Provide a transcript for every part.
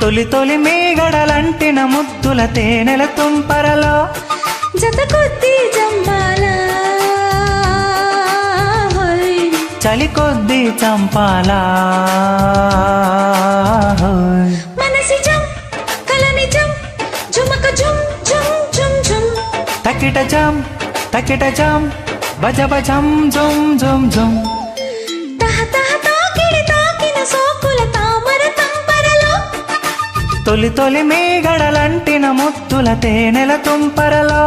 తొలి తొలి మేగడలంటిన ముద్దుల తేనెల తుంపరలో జత కొద్ది జంబాల హోయ్. చలి కొద్ది చంపాలా హోయ్. మనసి జం కల నిజం జుమక జుమ్ జుమ్ జుమ్ జుమ్ తకిట జం తకిట జం బజ బజం జుమ్ జుమ్ జుమ్ తహ తహ తాకిడి తాకిన సోకుల తామర తంపరలో తొలి తొలి మేగడలంటిన ముద్దుల తేనెల తుంపరలో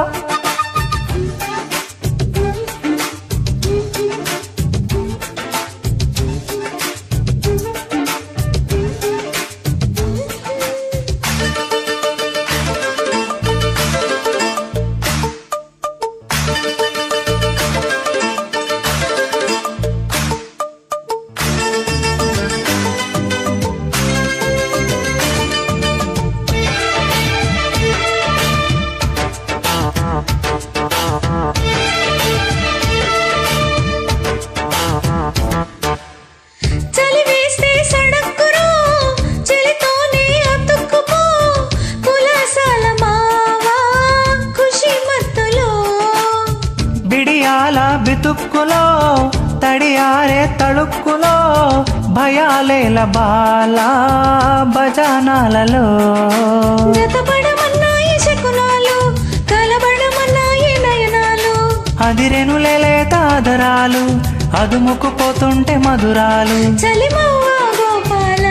చలి వేస్తే సడక్కురు చలితోనే అతుక్కుపో కులాసాల మావా ఖుషి మత్తులో బిడియాల బితుక్కులో తడియారే తళుక్కులో భయాలేల బాల బజానాలలో జతపడమన్నాయి శకునాలు కలబడమన్నాయి నయనాలు అదిరెనులేలే తాదరాలు అదుముకుపోతుంటే మధురాలు చలిమవ్వ గోపాల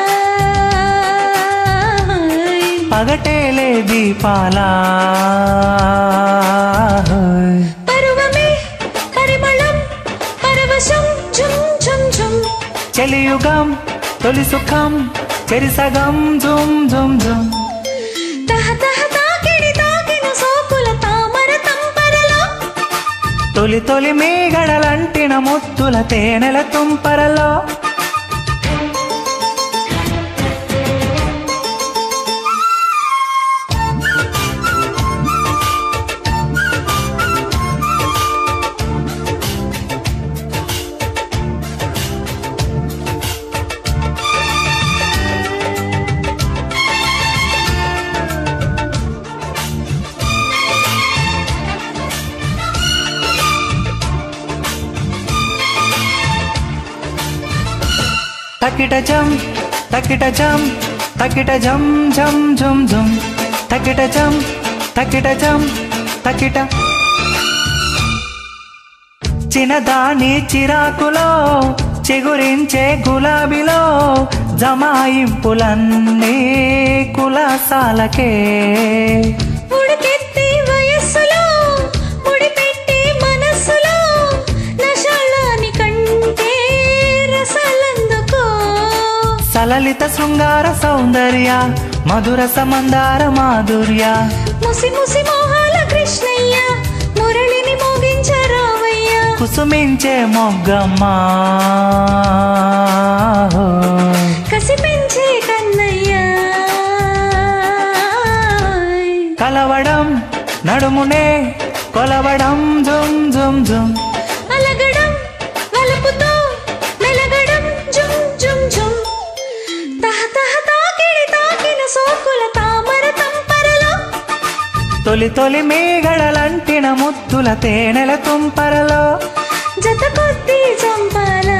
పగటేలే దీపాలా పరువమే పరిమళం పరవశం ఝుమ్ ఝుమ్ ఝుమ్ చెలియుగం తొలి సుఖం చెరిసగం జుమ్ జుమ్ జుమ్ తహ తహ తాకిడి తాకిన సోకుల తామర తంపరలో తొలి తొలి మేగడలంటిన ముత్తుల తేనెల తుంపరలో తకిట జం తకిట జం తకిట జం జం జుమ్ జుమ్ తకిట జం తకిట జం తకిట చిన్నదాని చిరాకులో చిగురించే గులాబీలో జమాయింపులన్నీ కులాసాలకే ఉడికెత్తి వయస్సులో ముడిపెట్టి మనస్సులో నశాళాని కంటే రసాలందుకో సలలిత శృంగార సౌందర్య మధుర సమందార మాధుర్య ముసి ముసి మోహాల కృష్ణయ్య మురళిని మోగించరావయ్య కుసుమించే మొగ్గమ్మా కసి పెంచే కన్నయ్య కలవడం నడుమునే కొలవడం జుమ్ జుమ్ జుమ్ అలగడం వలపుతో మెలగడం జుమ్ జుమ్ జుమ్ తహ తహ తాకిడి తాకిన సోకుల తామర తంపరలో తొలి తొలి మేగడలంటిన ముద్దుల తేనెల తుంపరలో జత కొద్ది చంపాల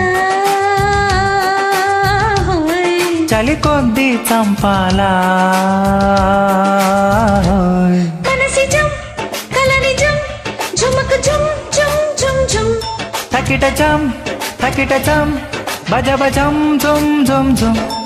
హోయ్. చలి కొద్ది చంపాలా మనసి జం కల నిజం ఝుమక ఝుమ్ ఝుమ్ ఝుమ్ ఝుమ్ తకిట జం తకిట జం బజ బజం జుమ్ జుమ్ జుమ్